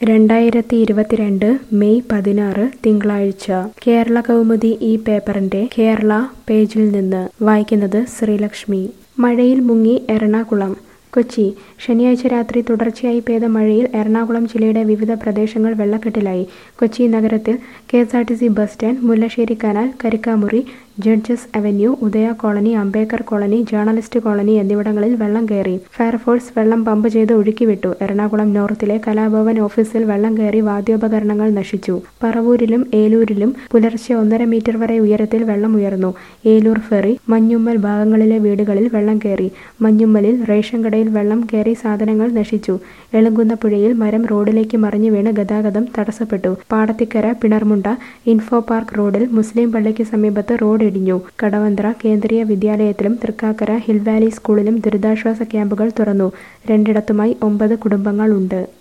രണ്ടായിരത്തി ഇരുപത്തിരണ്ട് മെയ് പതിനാറ് തിങ്കളാഴ്ച കേരള കൗമുദി ഈ പേപ്പറിന്റെ കേരള പേജിൽ നിന്ന് വായിക്കുന്നത് ശ്രീലക്ഷ്മി മഴയിൽ മുങ്ങി എറണാകുളം കൊച്ചി ശനിയാഴ്ച രാത്രി തുടർച്ചയായി പെയ്ത മഴയിൽ എറണാകുളം ജില്ലയുടെ വിവിധ പ്രദേശങ്ങൾ വെള്ളക്കെട്ടിലായി കൊച്ചി നഗരത്തിൽ K S R T C bus stand Mullassery canal Karikkamuri judges avenue Udaya colony Ambedkar colony journalist colony എന്നിവിടങ്ങളിൽ വെള്ളം കയറി ഫയർഫോഴ്സ് വെള്ളം പമ്പ് ചെയ്ത് ഒഴുക്കിവിട്ടു എറണാകുളം നോർത്തിലെ കലാഭവൻ ഓഫീസിൽ വെള്ളം കയറി വാദ്യോപകരണങ്ങൾ നശിച്ചു പറവൂരിലും ഏലൂരിലും പുലർച്ചെ ഒന്നര മീറ്റർ വരെ ഉയരത്തിൽ വെള്ളം ഉയർന്നു ഏലൂർ ഫെറി മഞ്ഞുമ്മൽ ഭാഗങ്ങളിലെ വീടുകളിൽ വെള്ളം കയറി മഞ്ഞുമ്മലിൽ റേഷൻ കടയിൽ വെള്ളം കയറി സാധനങ്ങൾ നശിച്ചു എളുങ്കുന്ന പുഴയിൽ മരം റോഡിലേക്ക് മറിഞ്ഞു വീണ് ഗതാഗതം തടസ്സപ്പെട്ടു പാടത്തിക്കര പിണർമുണ്ട ഇൻഫോ പാർക്ക് റോഡിൽ മുസ്ലിം പള്ളിക്ക് സമീപത്ത് റോഡ് ഇടിഞ്ഞു കടവന്ത്ര കേന്ദ്രീയ വിദ്യാലയത്തിലും തൃക്കാക്കര ഹിൽ വാലി സ്കൂളിലും ദുരിതാശ്വാസ ക്യാമ്പുകൾ തുറന്നു രണ്ടിടത്തുമായി ഒമ്പത് കുടുംബങ്ങൾ ഉണ്ട്